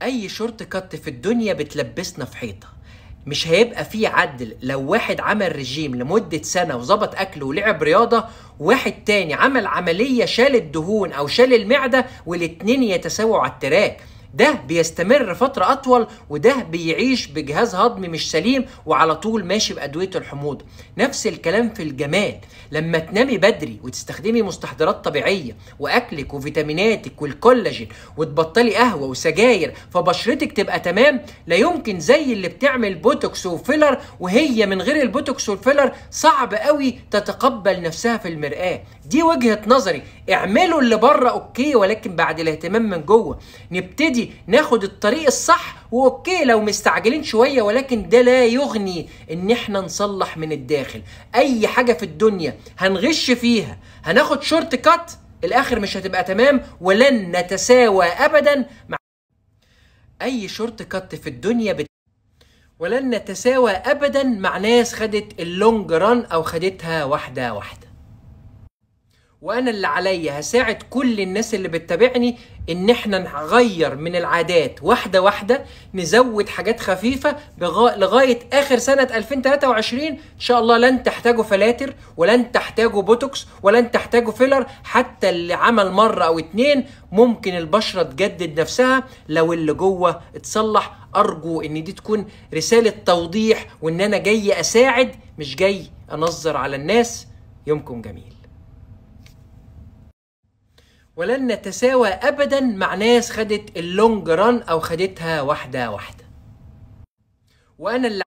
اي شورت كات في الدنيا بتلبسنا في حيطه مش هيبقى فيه عدل لو واحد عمل رجيم لمدة سنة وظبط أكله ولعب رياضة وواحد تاني عمل عملية شال الدهون أو شال المعدة والاتنين يتساووا على التراك ده بيستمر فترة أطول وده بيعيش بجهاز هضمي مش سليم وعلى طول ماشي بأدوية الحموضة نفس الكلام في الجمال لما تنامي بدري وتستخدمي مستحضرات طبيعية وأكلك وفيتاميناتك والكولاجين وتبطلي قهوة وسجاير فبشرتك تبقى تمام لا يمكن زي اللي بتعمل بوتوكس وفيلر وهي من غير البوتوكس والفيلر صعب قوي تتقبل نفسها في المرآة دي وجهة نظري اعملوا اللي بره اوكي ولكن بعد الاهتمام من جوه نبتدي ناخد الطريق الصح واوكي لو مستعجلين شويه ولكن ده لا يغني ان احنا نصلح من الداخل اي حاجه في الدنيا هنغش فيها هناخد شورت كات الاخر مش هتبقى تمام ولن نتساوى ابدا مع اي شورت كات في الدنيا بت... ولن نتساوى ابدا مع ناس خدت اللونج ران او خدتها واحده واحده وانا اللي عليا هساعد كل الناس اللي بتتابعني ان احنا نغير من العادات واحده واحده نزود حاجات خفيفه بغا... لغايه اخر سنه 2023 ان شاء الله لن تحتاجوا فلاتر ولن تحتاجوا بوتوكس ولن تحتاجوا فيلر حتى اللي عمل مره او اتنين ممكن البشره تجدد نفسها لو اللي جوه اتصلح ارجو ان دي تكون رساله توضيح وان انا جاي اساعد مش جاي انظر على الناس يومكم جميل ولن نتساوى ابدا مع ناس خدت اللونج ران او خدتها واحده واحده وانا اللي